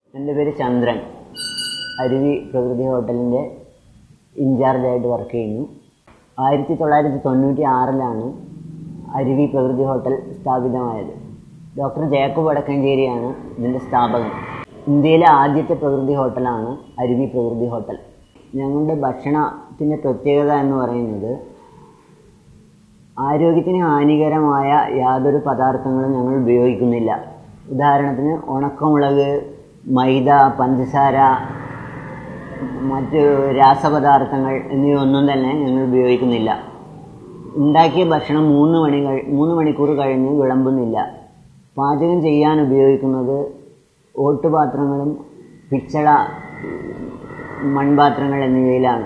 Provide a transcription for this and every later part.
എൻ്റെ പേര് ചന്ദ്രൻ അരുവി പ്രകൃതി ഹോട്ടലിൻ്റെ ഇൻചാർജായിട്ട് വർക്ക് ചെയ്യുന്നു ആയിരത്തി തൊള്ളായിരത്തി തൊണ്ണൂറ്റി ആറിലാണ് അരുവി പ്രകൃതി ഹോട്ടൽ സ്ഥാപിതമായത് ഡോക്ടർ ജേക്കബ് വടക്കഞ്ചേരിയാണ് ഇതിൻ്റെ സ്ഥാപകൻ ഇന്ത്യയിലെ ആദ്യത്തെ പ്രകൃതി ഹോട്ടലാണ് അരുവി പ്രകൃതി ഹോട്ടൽ ഞങ്ങളുടെ ഭക്ഷണത്തിൻ്റെ പ്രത്യേകത എന്ന് പറയുന്നത് ആരോഗ്യത്തിന് ഹാനികരമായ യാതൊരു പദാർത്ഥങ്ങളും ഞങ്ങൾ ഉപയോഗിക്കുന്നില്ല ഉദാഹരണത്തിന് ഉണക്കമുളക് മൈദ പഞ്ചസാര മറ്റ് രാസപദാർത്ഥങ്ങൾ എന്നിവയൊന്നും തന്നെ ഞങ്ങൾ ഉപയോഗിക്കുന്നില്ല ഉണ്ടാക്കിയ ഭക്ഷണം മൂന്ന് മണി കഴി മൂന്ന് മണിക്കൂർ കഴിഞ്ഞ് വിളമ്പുന്നില്ല പാചകം ചെയ്യാൻ ഉപയോഗിക്കുന്നത് ഓട്ടുപാത്രങ്ങളും പിച്ചള മൺപാത്രങ്ങൾ എന്നിവയിലാണ്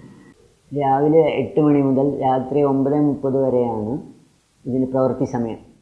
രാവിലെ എട്ട് മണി മുതൽ രാത്രി ഒമ്പത് മുപ്പത് വരെയാണ് ഇതിന് പ്രവൃത്തി സമയം